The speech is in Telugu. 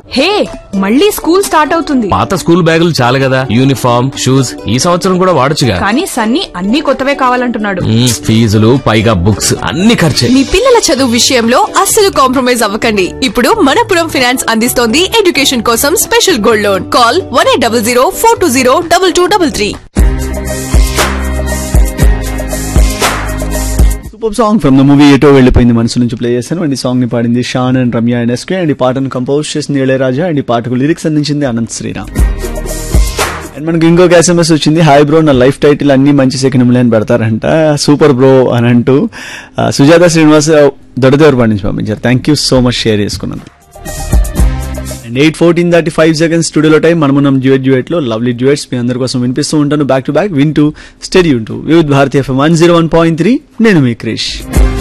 హే మళ్ళీ స్కూల్ స్టార్ట్ అవుతుంది పాత స్కూల్ బ్యాగులు చాలు కదా యూనిఫామ్ షూస్ ఈ సంవత్సరం కూడా వాడొచ్చుగా కానీ సన్నీ అన్ని కొత్తవే కావాలంటున్నాడు మ్మ్, ఫీజులు పైగా బుక్స్ అన్ని ఖర్చే మీ పిల్లల చదువు విషయంలో అస్సలు కాంప్రమైజ్ అవ్వకండి ఇప్పుడు మనపురం ఫైనాన్స్ అందిస్తోంది ఎడ్యుకేషన్ కోసం special gold loan call one eight double zero four two zero double two double three super song from the movie ఎటో వెళ్ళిపోయింది మనసు నుంచి ప్లే చేశాను అండ్ ఈ సాంగ్ ని పాడింది Shaan and Ramya and S K and ఈ పాటను కంపోజ్ చేసింది ఇళయరాజా అండ్ ఈ పాటకు లిరిక్స్ అందించింది అనంత్ శ్రీరామ్ అండ్ మనకి ఇంకొక ఎస్ఎంఎస్ వచ్చింది హాయ్ బ్రో నా లైఫ్ టైటిల్ అన్ని మంచి సెకండ్ అని పెడతారంట సూపర్ బ్రో అని అంటూ ఆ, సుజాత శ్రీనివాస్ దొడదేవరపాటి నుంచి పంపించారు thank you so much share చేసుకున్నాను and eight fourteen thirty five seconds స్టూడియోలో టైం మనమున్నాం డ్యూయట్ డ్యూయట్ లో లవ్లీ డ్యూయట్స్ మీ అందరి కోసం వినిపిస్తూ ఉంటాను బ్యాక్ టు బ్యాక్ వింటూ స్టడీ ఉంటూ Vividh Bharati FM one zero one point three నేను మీ క్రిష్